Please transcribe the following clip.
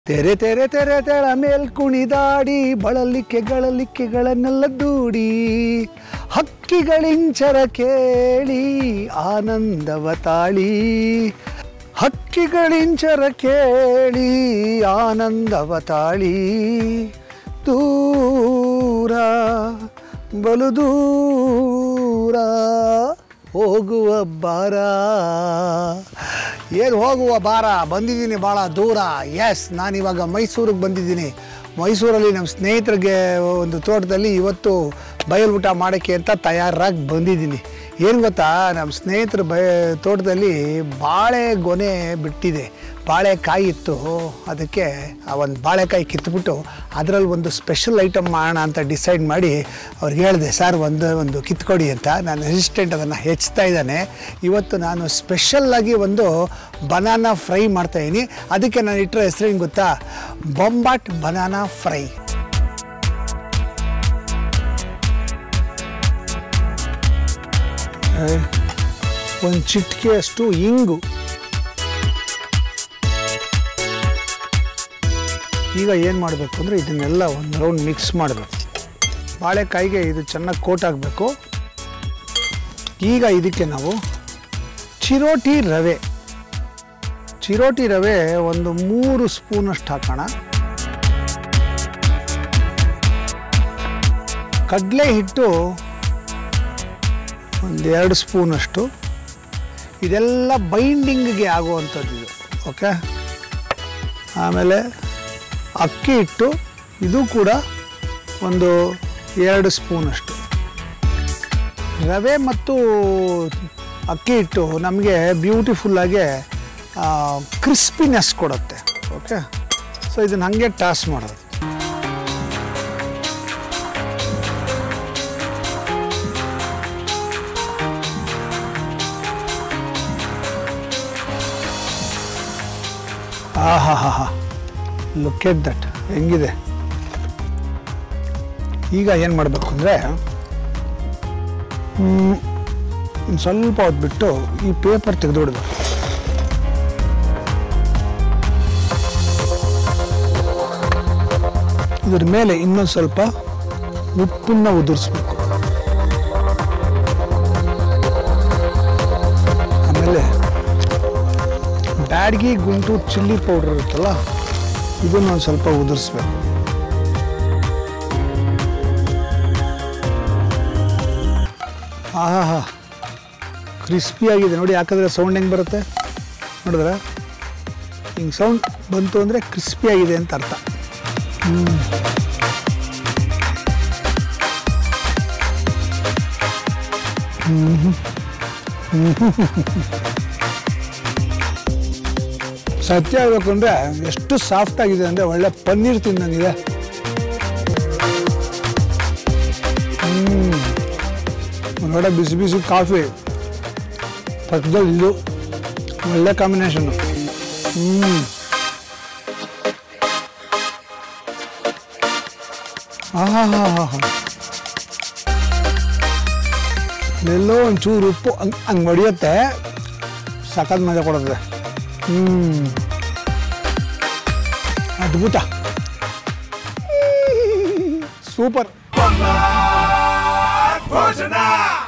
ತೆರೆ ತೆರೆ ತೆರೆ ತೆಳ ಮೇಲ್ ಕುಣಿದಾಡಿ ಬಳಲಿಕೆ ಗಳಲಿಕೆಗಳನ್ನೆಲ್ಲ ದೂಡಿ ಹಕ್ಕಿಗಳಿಂಚರ ಕೇಳಿ ಆನಂದವ ತಾಳಿ ಹಕ್ಕಿಗಳಿಂಚರ ಕೇಳಿ ಆನಂದವ ತಾಳಿ ದೂರ ಬಲು ದೂರ ಹೋಗುವ ಬಾರ ಏನು ಹೋಗುವ ಬಾರ ಬಂದಿದ್ದೀನಿ ಭಾಳ ದೂರ ಎಸ್ ನಾನಿವಾಗ ಮೈಸೂರಿಗೆ ಬಂದಿದ್ದೀನಿ ಮೈಸೂರಲ್ಲಿ ನಮ್ಮ ಸ್ನೇಹಿತರಿಗೆ ಒಂದು ತೋಟದಲ್ಲಿ ಇವತ್ತು ಬಯಲು ಊಟ ಮಾಡೋಕ್ಕೆ ಅಂತ ತಯಾರಾಗಿ ಬಂದಿದ್ದೀನಿ ಏನು ಗೊತ್ತಾ ನಮ್ಮ ಸ್ನೇಹಿತರ ಬಯ ತೋಟದಲ್ಲಿ ಬಾಳೆ ಗೊನೆ ಬಿಟ್ಟಿದೆ ಬಾಳೆಕಾಯಿ ಇತ್ತು ಅದಕ್ಕೆ ಆ ಒಂದು ಬಾಳೆಕಾಯಿ ಕಿತ್ಬಿಟ್ಟು ಅದರಲ್ಲಿ ಒಂದು ಸ್ಪೆಷಲ್ ಐಟಮ್ ಮಾಡೋಣ ಅಂತ ಡಿಸೈಡ್ ಮಾಡಿ ಅವ್ರಿಗೆ ಹೇಳಿದೆ ಸರ್ ಒಂದು ಒಂದು ಕಿತ್ಕೊಡಿ ಅಂತ ನಾನು ಅಸಿಸ್ಟೆಂಟ್ ಅದನ್ನು ಹೆಚ್ಚುತ್ತಾ ಇದ್ದಾನೆ ಇವತ್ತು ನಾನು ಸ್ಪೆಷಲ್ಲಾಗಿ ಒಂದು ಬನಾನಾ ಫ್ರೈ ಮಾಡ್ತಾಯಿದ್ದೀನಿ ಅದಕ್ಕೆ ನಾನು ಇಟ್ಟಿರೋ ಹೆಸರೇನು ಗೊತ್ತಾ ಬೊಂಬಾಟ್ ಬನಾನಾ ಫ್ರೈ ಒಂದು ಚಿಟಿಕೆಯಷ್ಟು ಇಂಗು ಈಗ ಏನು ಮಾಡಬೇಕು ಅಂದರೆ ಇದನ್ನೆಲ್ಲ ಒಂದು ರೌಂಡ್ ಮಿಕ್ಸ್ ಮಾಡಬೇಕು ಬಾಳೆಕಾಯಿಗೆ ಇದು ಚೆನ್ನಾಗಿ ಕೋಟ್ ಆಗಬೇಕು ಈಗ ಇದಕ್ಕೆ ನಾವು ಚಿರೋಟಿ ರವೆ ಚಿರೋಟಿ ರವೆ ಒಂದು ಮೂರು ಸ್ಪೂನಷ್ಟು ಹಾಕೋಣ ಕಡಲೆ ಹಿಟ್ಟು ಒಂದೆರಡು ಸ್ಪೂನಷ್ಟು ಇದೆಲ್ಲ ಬೈಂಡಿಂಗ್ಗೆ ಆಗುವಂಥದ್ದು ಇದು ಓಕೆ ಆಮೇಲೆ ಅಕ್ಕಿ ಹಿಟ್ಟು ಇದು ಕೂಡ ಒಂದು ಎರಡು ಸ್ಪೂನಷ್ಟು ರವೆ ಮತ್ತು ಅಕ್ಕಿ ಹಿಟ್ಟು ನಮಗೆ ಬ್ಯೂಟಿಫುಲ್ಲಾಗಿ ಕ್ರಿಸ್ಪಿನೆಸ್ ಕೊಡುತ್ತೆ ಓಕೆ ಸೊ ಇದನ್ನು ಹಾಗೆ ಟಾಸ್ ಮಾಡೋದು ಆ ಹಾ ಹಾ ಹಾ ಲುಕ್ ಎಟ್ ದಟ್ ಹೆಂಗಿದೆ ಈಗ ಏನು ಮಾಡಬೇಕು ಅಂದರೆ ಸ್ವಲ್ಪ ಹೊತ್ತು ಬಿಟ್ಟು ಈ ಪೇಪರ್ ತೆಗೆದು ಬಿಡಬೇಕು ಇದ್ರ ಮೇಲೆ ಇನ್ನೊಂದು ಸ್ವಲ್ಪ ಉಪ್ಪನ್ನ ಉದುರಿಸ್ಬೇಕು ಆಮೇಲೆ ಬ್ಯಾಡ್ಗಿ ಗುಂಟು ಚಿಲ್ಲಿ ಪೌಡ್ರ್ ಇರುತ್ತಲ್ಲ ಇದನ್ನು ಒಂದು ಸ್ವಲ್ಪ ಉದುರಿಸ್ಬೇಕು ಆಹಾ ಹಾ ಕ್ರಿಸ್ಪಿಯಾಗಿದೆ ನೋಡಿ ಯಾಕಂದರೆ ಸೌಂಡ್ ಹೆಂಗೆ ಬರುತ್ತೆ ನೋಡಿದ್ರೆ ಹಿಂಗೆ ಸೌಂಡ್ ಬಂತು ಅಂದರೆ ಕ್ರಿಸ್ಪಿಯಾಗಿದೆ ಅಂತ ಅರ್ಥ ಹ್ಮ್. ಹ್ಮ್. ಸತ್ಯ ಹೇಳ್ಬೇಕು ಅಂದರೆ ಎಷ್ಟು ಸಾಫ್ಟ್ ಆಗಿದೆ ಅಂದರೆ ಒಳ್ಳೆ ಪನ್ನೀರ್ ತಿಂದಂಗಿದೆ ಹ್ಮ್ ಒಳ್ಳೆ ಬಿಸಿ ಬಿಸಿ ಕಾಫಿ ಪಕ್ಕದಲ್ಲಿ ಇದು ಒಳ್ಳೆ ಕಾಂಬಿನೇಷನ್ನು ಹ್ಞೂ ಆಹಾ ಹಾ ಹಾ ಹಾ ಎಲ್ಲೋ ಒಂಚೂರು ಉಪ್ಪು ಹಂಗೆ ಹಂಗೆ ಹೊಡಿಯುತ್ತೆ ಸಖತ್ ಮಜಾ ಕೊಡುತ್ತೆ ಹ್ಞೂ ಅದ್ಭುತ ಸೂಪರ್ ಭೋಜನ